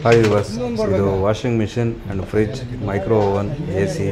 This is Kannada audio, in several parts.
ಹಾಯ್ ವಿವರ್ಸ್ ಇದು washing machine and fridge micro oven A C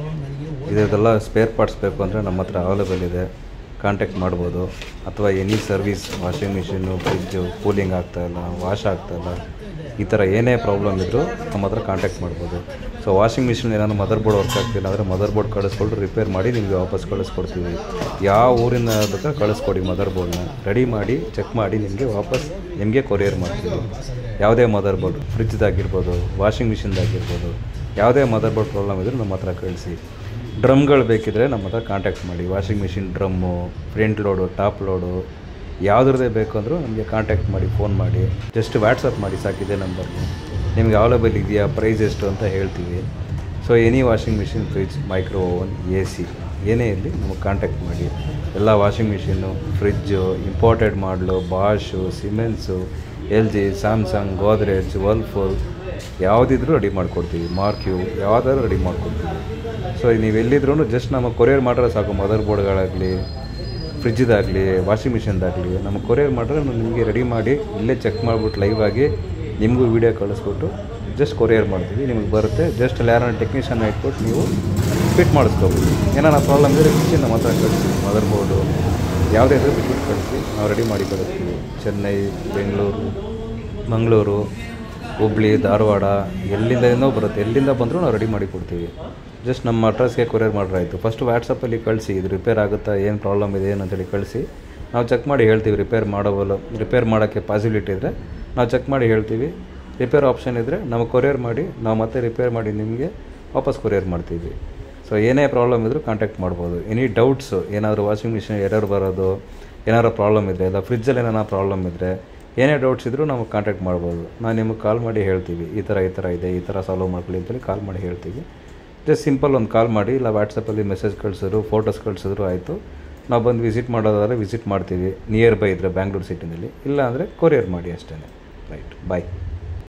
ಇದರದೆಲ್ಲ ಸ್ಪೇರ್ ಪಾರ್ಟ್ಸ್ ಬೇಕು ಅಂದರೆ ನಮ್ಮ ಹತ್ರ ಅವೈಲೇಬಲ್ ಇದೆ ಕಾಂಟ್ಯಾಕ್ಟ್ ಮಾಡ್ಬೋದು ಅಥವಾ any service washing machine fridge cooling ಆಗ್ತಾಯಿಲ್ಲ ವಾಶ್ ಆಗ್ತಾಯಿಲ್ಲ ಈ ಥರ ಏನೇ ಪ್ರಾಬ್ಲಮ್ ಇದ್ದರೂ ನಮ್ಮ ಹತ್ರ ಕಾಂಟ್ಯಾಕ್ಟ್ ಮಾಡ್ಬೋದು ಸೊ ವಾಷಿಂಗ್ ಮಿಷಿನ್ ಏನಾದ್ರು ಮದರ್ ಬೋರ್ಡ್ ವರ್ಕ್ ಆಗ್ತಿಲ್ಲ ಅಂದರೆ ಮದರ್ ಬೋರ್ಡ್ ಕಳಿಸ್ಕೊಂಡು ರಿಪೇರ್ ಮಾಡಿ ನಿಮಗೆ ವಾಪಸ್ ಕಳಿಸ್ಕೊಡ್ತೀವಿ ಯಾವ ಊರಿನ ಬೇಕಾದ್ರೆ ಕಳಿಸ್ಕೊಡಿ ಮದರ್ ಬೋರ್ಡ್ನ ರೆಡಿ ಮಾಡಿ ಚೆಕ್ ಮಾಡಿ ನಿಮಗೆ ವಾಪಸ್ ನಿಮಗೆ ಕೊರಿಯರ್ ಮಾಡ್ತೀವಿ ಯಾವುದೇ ಮದರ್ ಬೋರ್ಡ್ ಫ್ರಿಜ್ದಾಗಿರ್ಬೋದು ವಾಷಿಂಗ್ ಮಿಷಿನ್ದಾಗಿರ್ಬೋದು ಯಾವುದೇ ಮದರ್ ಬೋರ್ಡ್ ಪ್ರಾಬ್ಲಮ್ ಇದ್ದರೂ ನಮ್ಮ ಹತ್ರ ಕಳಿಸಿ ಡ್ರಮ್ಗಳು ಬೇಕಿದ್ರೆ ನಮ್ಮ ಹತ್ರ ಕಾಂಟ್ಯಾಕ್ಟ್ ಮಾಡಿ washing machine drum front load top load ಯಾವುದ್ರದ್ದೇ ಬೇಕು ಅಂದರೂ ನಮಗೆ ಕಾಂಟ್ಯಾಕ್ಟ್ ಮಾಡಿ ಫೋನ್ ಮಾಡಿ ಜಸ್ಟ್ ವಾಟ್ಸಪ್ ಮಾಡಿ ಸಾಕಿದೆ ನಂಬರ್ಗೆ ನಿಮಗೆ ಅವೈಲೇಬಲ್ ಇದೆಯಾ ಪ್ರೈಸ್ ಎಷ್ಟು ಅಂತ ಹೇಳ್ತೀವಿ so any washing machine fridge micro oven A C ಏನೇ ಇರಲಿ ನಮಗೆ ಕಾಂಟ್ಯಾಕ್ಟ್ ಮಾಡಿ ಎಲ್ಲ ವಾಷಿಂಗ್ ಮಿಷಿನ್ನು ಫ್ರಿಜ್ಜು ಇಂಪೋರ್ಟೆಡ್ ಮಾಡಲು Bosch Siemens L G Samsung Godrej Whirlpool ಯಾವುದಿದ್ರೂ ರೆಡಿ ಮಾಡಿಕೊಡ್ತೀವಿ ಮಾರ್ಕ್ಯೂ ಯಾವುದಾದ್ರೂ ರೆಡಿ ಮಾಡಿಕೊಡ್ತೀವಿ ಸೊ ನೀವು ಎಲ್ಲಿದ್ರೂ ಜಸ್ಟ್ ನಮ್ಮ ಕೊರಿಯರ್ ಮಾಡಿದ್ರೆ ಸಾಕು ಮದರ್ ಬೋರ್ಡ್ಗಳಾಗಲಿ ಫ್ರಿಜ್ದಾಗಲಿ ವಾಷಿಂಗ್ ಮಿಷಿನ್ದಾಗಲಿ ನಮ್ಮ ಕೊರಿಯರ್ ಮಾಡಿದ್ರೆ ನಾವು ನಿಮಗೆ ರೆಡಿ ಮಾಡಿ ಇಲ್ಲೇ ಚೆಕ್ ಮಾಡಿಬಿಟ್ಟು ಲೈವ್ ಆಗಿ ನಿಮಗೂ ವೀಡಿಯೋ ಕಳಿಸ್ಬಿಟ್ಟು ಜಸ್ಟ್ ಕೊರಿಯರ್ ಮಾಡ್ತೀವಿ ನಿಮಗೆ ಬರುತ್ತೆ ಜಸ್ಟ್ ಅಲ್ಲಿ ಯಾರನ್ನ ಟೆಕ್ನಿಷಿಯನ್ ಇಟ್ಬಿಟ್ಟು ನೀವು ಫಿಟ್ ಮಾಡಿಸ್ಕೋಬೋದು ಏನಾರ ಪ್ರಾಬ್ಲಮ್ ಇದ್ದರೆ ಕಿಚನ್ ನಮ್ಮ ಹತ್ರ ಕಳಿಸಿ ಮದರ್ ಬೋರ್ಡು ಯಾವುದೇ ಇದ್ರೂ ಬಿಟ್ಬಿಟ್ಟು ಕಳಿಸಿ ನಾವು ರೆಡಿ ಮಾಡಿ ಕಳಿಸ್ತೀವಿ ಚೆನ್ನೈ ಬೆಂಗಳೂರು ಮಂಗಳೂರು ಹುಬ್ಳಿ ಧಾರವಾಡ ಎಲ್ಲಿಂದ ಏನೋ ಬರುತ್ತೆ ಎಲ್ಲಿಂದ ಬಂದರೂ ನಾವು ರೆಡಿ ಮಾಡಿ ಕೊಡ್ತೀವಿ ಜಸ್ಟ್ ನಮ್ಮ ಅಡ್ರೆಸ್ಗೆ ಕೊರಿಯರ್ ಮಾಡ್ರೆ ಆಯಿತು ಫಸ್ಟ್ ವಾಟ್ಸಪ್ಪಲ್ಲಿ ಕಳಿಸಿ ಇದು ರಿಪೇರ್ ಆಗುತ್ತಾ ಏನು ಪ್ರಾಬ್ಲಮ್ ಇದೆ ಏನು ಅಂತೇಳಿ ಕಳಿಸಿ ನಾವು ಚೆಕ್ ಮಾಡಿ ಹೇಳ್ತೀವಿ ರಿಪೇರ್ ಮಾಡೋವಲ್ಲ ರಿಪೇರ್ ಮಾಡೋಕ್ಕೆ ಪಾಸಿಬಿಲಿಟಿ ಇದ್ದರೆ ನಾವು ಚೆಕ್ ಮಾಡಿ ಹೇಳ್ತೀವಿ ರಿಪೇರ್ ಆಪ್ಷನ್ ಇದ್ದರೆ ನಾವು ಕೊರಿಯರ್ ಮಾಡಿ ನಾವು ಮತ್ತೆ ರಿಪೇರ್ ಮಾಡಿ ನಿಮಗೆ ವಾಪಸ್ ಕೊರಿಯರ್ ಮಾಡ್ತೀವಿ ಸೊ ಏನೇ ಪ್ರಾಬ್ಲಮ್ ಇದ್ದರೂ ಕಾಂಟ್ಯಾಕ್ಟ್ ಮಾಡ್ಬೋದು ಎನಿ ಡೌಟ್ಸು ಏನಾದರೂ ವಾಷಿಂಗ್ ಮಿಷಿನ್ ಎರರ್ ಬರೋದು ಏನಾದ್ರು ಪ್ರಾಬ್ಲಮ್ ಇದ್ದರೆ ಇಲ್ಲ ಫ್ರಿಜ್ಜಲ್ಲಿ ಏನಾರ ಪ್ರಾಬ್ಲಮ್ ಇದ್ದರೆ ಏನೇ ಡೌಟ್ಸ್ ಇದ್ದರೂ ನಮಗೆ ಕಾಂಟ್ಯಾಕ್ಟ್ ಮಾಡ್ಬೋದು ನಾನು ನಿಮಗೆ ಕಾಲ್ ಮಾಡಿ ಹೇಳ್ತೀವಿ ಈ ಥರ ಈ ಥರ ಇದೆ ಈ ಥರ ಸಾಲ್ವ್ ಮಾಡ್ಕೊಳ್ಳಿ ಅಂತೇಳಿ ಕಾಲ್ ಮಾಡಿ ಹೇಳ್ತೀವಿ ಜಸ್ಟ್ ಸಿಂಪಲ್ ಒಂದು ಕಾಲ್ ಮಾಡಿ ಇಲ್ಲ ವಾಟ್ಸಪ್ಪಲ್ಲಿ ಮೆಸೇಜ್ ಕಳಿಸಿದ್ರು ಫೋಟೋಸ್ ಕಳಿಸಿದ್ರು ಆಯಿತು ನಾವು ಬಂದು ವಿಸಿಟ್ ಮಾಡೋದಾದ್ರೆ ವಿಸಿಟ್ ಮಾಡ್ತೀವಿ ನಿಯರ್ ಬೈ ಇದ್ದರೆ ಬ್ಯಾಂಗ್ಳೂರು ಸಿಟಿನಲ್ಲಿ ಇಲ್ಲ ಅಂದರೆ ಕೊರಿಯರ್ ಮಾಡಿ ಅಷ್ಟೇ ರೈಟ್ ಬಾಯ್